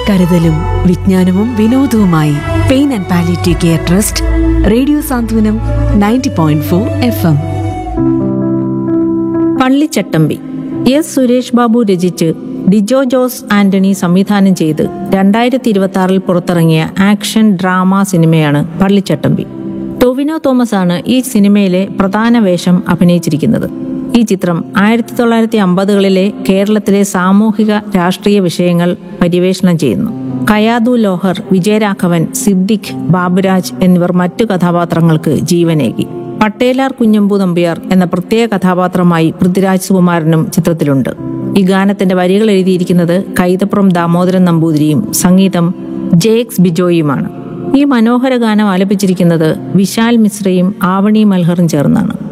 കരുതലും വിജ്ഞാനവും വിനോദവുമായി pain and palliative care trust radio Santhwanam ninety point four F M Pallichattambi S Suresh Babu രചിച്ച് ഡിജോ ജോസ് ആന്റണി സംവിധാനം ചെയ്ത് രണ്ടായിരത്തി ഇരുപത്തി ആറിൽ പുറത്തിറങ്ങിയ ആക്ഷൻ ഡ്രാമ സിനിമയാണ് പള്ളിച്ചട്ടമ്പി ടൊവിനോ തോമസ് ആണ് ഈ സിനിമയിലെ പ്രധാന വേഷം അഭിനയിച്ചിരിക്കുന്നത് ഈ ചിത്രം ആയിരത്തി തൊള്ളായിരത്തി അമ്പതുകളിലെ കേരളത്തിലെ സാമൂഹിക രാഷ്ട്രീയ വിഷയങ്ങൾ പര്യവേഷണം ചെയ്യുന്നു കയാദു ലോഹർ വിജയരാഘവൻ സിദ്ദിഖ് ബാബുരാജ് എന്നിവർ മറ്റു കഥാപാത്രങ്ങൾക്ക് ജീവനേകി പട്ടേലാർ കുഞ്ഞമ്പു നമ്പ്യാർ എന്ന പ്രത്യേക കഥാപാത്രമായി പൃഥ്വിരാജ് സുകുമാരനും ചിത്രത്തിലുണ്ട് ഈ ഗാനത്തിന്റെ വരികൾ എഴുതിയിരിക്കുന്നത് കൈതപ്രം ദാമോദരൻ നമ്പൂതിരിയും സംഗീതം ജെക്സ് ബിജോയുമാണ് ഈ മനോഹര ഗാനം ആലപിച്ചിരിക്കുന്നത് വിശാൽ മിശ്രയും ആവണി മൽഹറും ചേർന്നാണ്